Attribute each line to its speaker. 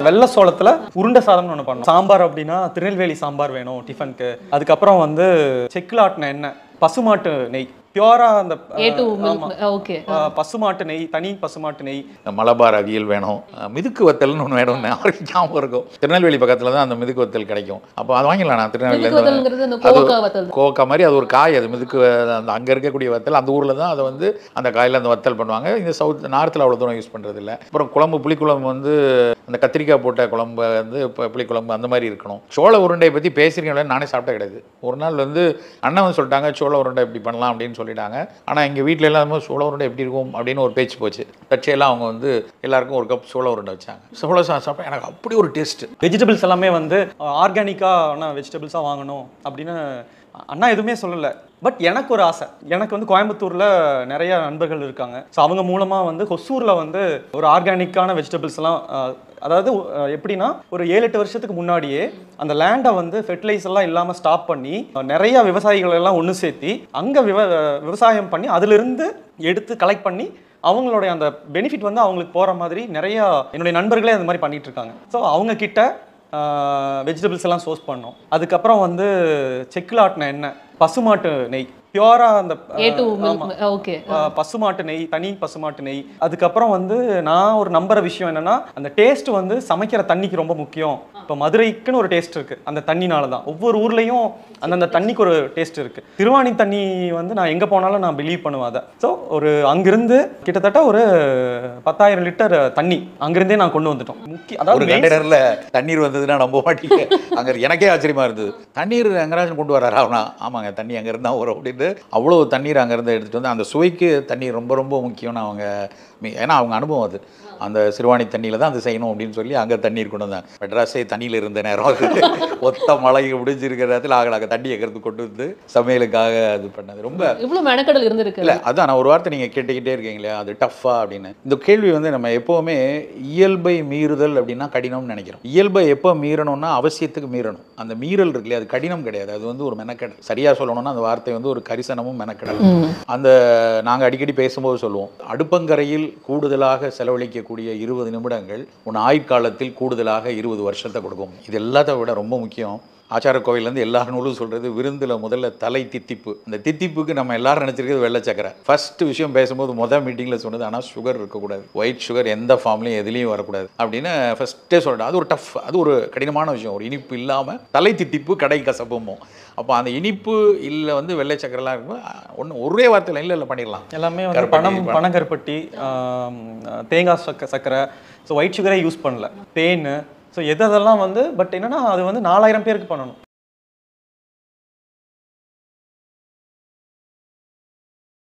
Speaker 1: வெள்ளை சோளத்துல உருண்டை சாதம்னு ஒன்று பண்ணோம் சாம்பார் அப்படின்னா திருநெல்வேலி சாம்பார் வேணும் டிஃபனுக்கு அதுக்கப்புறம் வந்து செக்கில் ஆட்டின எண்ணெய் பசுமாட்டு நெய் பியூரா அந்த
Speaker 2: ஏ டு
Speaker 1: ஆமா.
Speaker 2: ஓகே
Speaker 1: ஆ, பசுமாட்டு நெய் தனி பசுமாட்டு நெய்
Speaker 3: இந்த மலபார் அவியல் வேணும் அஹ் மிதுக்கு வத்தல்னு ஒன்று வேணும்னு அவருக்கு ஞாபகம் இருக்கும் திருநெல்வேலி பக்கத்தில் தான் அந்த மிதுக்கு வத்தல் கிடைக்கும் அப்போ அது வாங்கிடலாம் நான்
Speaker 2: மிதுக்கு
Speaker 3: திருநெல்வேலியிலேருந்து
Speaker 2: வத்தல்ங்கிறது அந்த
Speaker 3: அது
Speaker 2: கோவக்காய் வத்தல்
Speaker 3: கோக்கா மாதிரி அது ஒரு காய் அது மிதுக்கு அந்த அங்கே இருக்கக்கூடிய வத்தல் அந்த ஊரில் தான் அதை வந்து அந்த காயில் அந்த வத்தல் பண்ணுவாங்க இந்த சவுத் நார்த்தில் அவ்வளோ தூரம் யூஸ் பண்ணுறது இல்லை அப்புறம் குழம்பு புளிக்குழம்பு வந்து அந்த கத்திரிக்காய் போட்ட குழம்பு வந்து இப்போ புளிக்குழம்பு அந்த மாதிரி இருக்கணும் சோள உருண்டையை பற்றி பேசுகிறீங்களே நானே சாப்பிட்ட கிடையாது ஒரு நாள் வந்து அண்ணன் வந்து சொல்லிட்டாங்க சோள உருண்டை இப்படி பண்ணலாம் அப்படின்னு சொல்லிட்டாங்க ஆனால் எங்கள் வீட்டில் எல்லாருமே சோள உருண்டை எப்படி இருக்கும் அப்படின்னு ஒரு பேச்சு போச்சு தற்செயலாக அவங்க வந்து எல்லாருக்கும் ஒரு கப் சோள உருண்டை வச்சாங்க சோள சாதம் சாப்பிட்டா எனக்கு அப்படி ஒரு டேஸ்ட்டு
Speaker 1: வெஜிடபிள்ஸ் எல்லாமே வந்து ஆர்கானிக்கான வெஜிடபிள்ஸாக வாங்கணும் அப்படின்னு அண்ணா எதுவுமே சொல்லலை பட் எனக்கு ஒரு ஆசை எனக்கு வந்து கோயம்புத்தூரில் நிறைய நண்பர்கள் இருக்காங்க ஸோ அவங்க மூலமாக வந்து ஹொசூரில் வந்து ஒரு ஆர்கானிக்கான வெஜிடபிள்ஸ்லாம் அதாவது அஹ், எப்படின்னா ஒரு ஏழு எட்டு வருஷத்துக்கு முன்னாடியே அந்த லேண்டை வந்து ஃபெர்டிலைசர் எல்லாம் இல்லாமல் ஸ்டாப் பண்ணி அஹ், நிறைய விவசாயிகள் எல்லாம் ஒன்று சேர்த்தி அங்கே விவ விவசாயம் பண்ணி அதிலிருந்து எடுத்து கலெக்ட் பண்ணி அவங்களுடைய அந்த பெனிஃபிட் வந்து அவங்களுக்கு போகிற மாதிரி நிறைய என்னுடைய நண்பர்களே அந்த மாதிரி பண்ணிட்டு இருக்காங்க ஸோ அவங்க கிட்ட வெஜிடபிள்ஸ் எல்லாம் சோர்ஸ் பண்ணோம் அதுக்கப்புறம் வந்து செக்கில் ஆட்டின எண்ணெய் பசுமாட்டு நெய் பியூரா அந்த
Speaker 2: ஏ டு
Speaker 1: ஆமா.
Speaker 2: ஓகே
Speaker 1: ஆஹ் பசுமாட்டு நெய் தனி பசுமாட்டு நெய் அதுக்கப்புறம் வந்து நான் ஒரு நம்புற விஷயம் என்னன்னா அந்த டேஸ்ட் வந்து சமைக்கிற தண்ணிக்கு ரொம்ப முக்கியம் இப்போ மதுரைக்குன்னு ஒரு டேஸ்ட் இருக்கு அந்த தண்ணினால தான் ஒவ்வொரு ஊர்லயும் அந்தந்த தண்ணிக்கு ஒரு டேஸ்ட் இருக்கு திருவாணி தண்ணி வந்து நான் எங்க போனாலும் நான் பிலீவ் பண்ணுவேன் அதை ஸோ ஒரு அங்கிருந்து கிட்டத்தட்ட ஒரு பத்தாயிரம் லிட்டர் தண்ணி அங்கிருந்தே நான் கொண்டு வந்துட்டோம் முக்கிய
Speaker 3: ஒரு
Speaker 1: அதாவது main-
Speaker 3: கண்டெய்னர்ல தண்ணீர் வந்ததுன்னா நம்ப மாட்டீங்க அங்க எனக்கே ஆச்சரியமா இருந்தது தண்ணீர் எங்கராஜன் கொண்டு வராரா அவனா ஆமாங்க தண்ணி அங்க இருந்தா வரும் அப்படின்னு அவ்வளவு தண்ணீர் அங்க இருந்து எடுத்துட்டு வந்து அந்த சுவைக்கு தண்ணீர் ரொம்ப ரொம்ப முக்கியம்னு அவங்க மீ- ஏன்னா அவங்க அனுபவம் அது அந்த சிறுவாணி தண்ணியில தான் அது செய்யணும் அப்படின்னு சொல்லி அங்க தண்ணீர் கொண்டு வந்தாங்க மெட்ராஸே தண்ணியில இருந்த நேரம் அது ஒத்த மழை முடிஞ்சிருக்கிற நேரத்தில் ஆக நாங்கள் தண்ணி எங்கிறது கொண்டு வந்து சமையலுக்காக அது பண்ணது ரொம்ப
Speaker 2: இவ்வளவு மெனக்கடல் இருந்திருக்கு
Speaker 3: இல்ல அதான் நான் ஒரு வார்த்தை நீங்க கேட்டுக்கிட்டே இருக்கீங்க இல்லையா அது டஃப்பா அப்படின்னு இந்த கேள்வி வந்து நம்ம எப்பவுமே இயல்பை மீறுதல் அப்படின்னா கடினம்னு நினைக்கிறோம் இயல்பை எப்போ மீறணும்னா அவசியத்துக்கு மீறணும் அந்த மீறல் இருக்கு இல்லையா அது கடினம் கிடையாது அது வந்து ஒரு மெனக்கடல் சரியா சொல்லணும்னா அந்த வார்த்தை வந்து ஒரு கரிசனமும் மெனக்கடல் அந்த நாங்க அடிக்கடி பேசும்போது சொல்லுவோம் அடுப்பங்கரையில் கூடுதலாக செலவழிக்கக்கூடிய இருபது நிமிடங்கள் உன் ஆயுட்காலத்தில் கூடுதலாக இருபது வருஷத்தை கொடுக்கும் இது எல்லாத்த விட ரொம்ப முக்கியம் ஆச்சார கோவிலேருந்து எல்லா நூலும் சொல்கிறது விருந்தில் முதல்ல தலை தித்திப்பு அந்த தித்திப்புக்கு நம்ம எல்லாரும் நினச்சிருக்கிறது வெள்ளை சக்கரை ஃபர்ஸ்ட் விஷயம் பேசும்போது முதல் மீட்டிங்கில் சொன்னது ஆனால் சுகர் இருக்கக்கூடாது ஒயிட் சுகர் எந்த ஃபார்ம்லையும் எதுலேயும் வரக்கூடாது அப்படின்னு ஃபஸ்ட்டே சொல்லிட்டேன் அது ஒரு டஃப் அது ஒரு கடினமான விஷயம் ஒரு இனிப்பு இல்லாமல் தலை தித்திப்பு கடை கசப்புமோ அப்போ அந்த இனிப்பு இல்லை வந்து வெள்ளை சக்கரைலாம் இருக்கும் ஒன்று ஒரே வார்த்தையில் இல்லை இல்லை பண்ணிடலாம்
Speaker 1: எல்லாமே வந்து
Speaker 3: கருப்பட்டி,
Speaker 1: பணம் பனங்கருப்பட்டி ஆம், தேங்காய் சக்க சக்கரை ஸோ ஒயிட் சுகரே யூஸ் பண்ணல தேன் ஸோ எது அதெல்லாம் வந்து பட் என்னன்னா அது வந்து நாலாயிரம் பேருக்கு பண்ணணும்